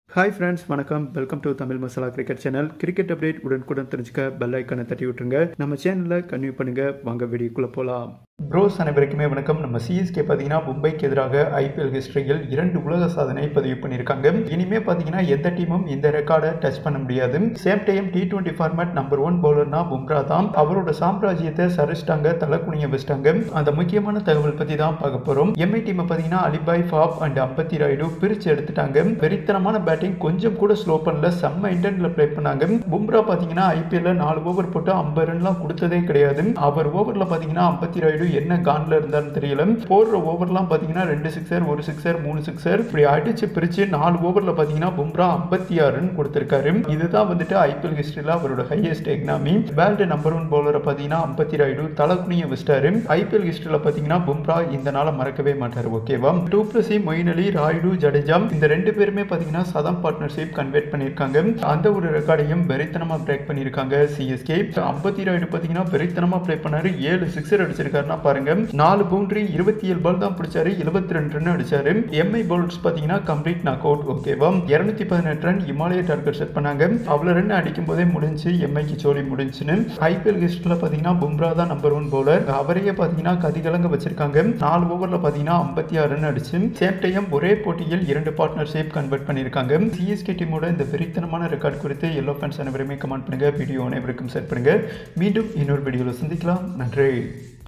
hi friends வணக்கம் welcome to Tamil Masala cricket channel cricket update உடனுக்குடன் தெரிஞ்சுக்க பெல் ஐக்கனை தட்டி விட்டுருங்க நம்ம சேனலில் கன்வியூ பண்ணுங்க வாங்க வீடியோக்குள்ளே போகலாம் ப்ரோஸ் அனைவருக்குமே வணக்கம் நம்ம சிஎஸ்கே பார்த்தீங்கன்னா மும்பைக்கு எதிராக ஐபிஎல் ஹிஸ்டரியில் இரண்டு உலக சாதனை பதிவு பண்ணியிருக்காங்க இனிமே பார்த்தீங்கன்னா எந்த டீமும் இந்த ரெக்கார்டை டச் பண்ண முடியாது same time T twenty format number one பவுலர்னா பும்ரா தான் அவரோட சாம்ராஜ்யத்தை சரிச்சிட்டாங்க தலைக்குனிய வச்சிட்டாங்க அந்த முக்கியமான தகவல் பற்றி தான் பார்க்க போகிறோம் எம்ஐ டீமை பார்த்தீங்கன்னா அலிபாய் ஃபாப் அண்ட் அம்பத்தி ராயுடு பிரித்து எடுத்துட்டாங்க வெறித்தனமான பேட்டிங் கொஞ்சம் கூட ஸ்லோ பண்ணல செம்ம இன்டென்ட்ல ப்ளே பண்ணாங்க பும்ரா பார்த்தீங்கன்னா ஐபிஎல்ல நாலு ஓவர் போட்டு ஐம்பது ரன்லாம் கொடுத்ததே கிடையாது அவர் ஓவரில் பார்த்தீங்கன்னா அம்பத்தி ராயுடு என்ன கான்ல இருந்தாலும் தெரியல போடுற ஓவர்லாம் பார்த்தீங்கன்னா ரெண்டு சிக்ஸர் ஒரு சிக்ஸர் மூணு சிக்ஸர் இப்படி அடிச்சு பிரிச்சு நாலு ஓவரில் பார்த்தீங்கன்னா பும்ரா ஐம்பத்தி ஆறு ரன் கொடுத்திருக்காரு இதுதான் வந்துட்டு ஐபிஎல் ஹிஸ்டரியில் அவரோட highest economy world number one பவுலரை பார்த்தீங்கன்னா அம்பத்தி ராயுடு தலக்குனிய வச்சிட்டாரு ஐபிஎல் ஹிஸ்டரியில் பார்த்தீங்கன்னா பும்ரா இந்த நாளை மறக்கவே மாட்டார் ஓகேவா டூ பிளஸ் மொயின் அலி ராயுடு ஜடேஜா இந்த ரெண்டு பேருமே பார்த்தீங்கன்னா சதம் பார்ட்னர்ஷிப் கன்வெர்ட் பண்ணியிருக்காங்க அந்த ஒரு ரெக்கார்டையும் வெறித்தனமாக பிரேக் பண்ணியிருக்காங்க சிஎஸ்கே ஐம்பத்தி ராயுடு பார்த்தீங்கன்னா வெறித்தனமாக ப்ளே பண்ணாரு ஏழு சிக்ஸர் அடிச்சிருக்காருன்னா பாருங்க நாலு பவுண்டரி இருபத்தி ஏழு பால் தான் பிடிச்சாரு இருபத்தி ரெண்டு ரன் அடிச்சாரு எம்ஐ பவுலர்ஸ் பார்த்தீங்கன்னா கம்ப்ளீட் நாக் அவுட் ஓகேவா இருநூத்தி பதினெட்டு ரன் இமாலய டார்கெட் செட் பண்ணாங்க அவ்வளோ ரன் அடிக்கும் போதே முடிஞ்சு எம்ஐக்கு சோழி முடிஞ்சுன்னு ஐபிஎல் ஹிஸ்டரியில் பார்த்தீங்கன்னா பும்ரா தான் நம்பர் ஒன் பவுலர் அவரையே பார்த்தீங்கன்னா கதிகலங்க வச்சிருக்காங்க நாலு ஓவரில் பார்த்தீங்கன்னா ஐம்பத்தி ஆறு ரன் அடிச்சு சேம் டைம் ஒரே போட்டியில் இரண்டு பார்ட்னர்ஷிப் கன்வெர்ட் பண்ணியிருக்காங்க சிஎஸ்கே டீமோட இந்த வெறித்தனமான ரெக்கார்ட் குறித்து எல்லோ ஃபேன்ஸ் அனைவருமே கமெண்ட் பண்ணுங்க வீடியோ அனைவருக்கும் செட் பண்ணுங்க மீண்டும் இன்னொரு வீடியோவில் சந்திக்கலாம் நன்றி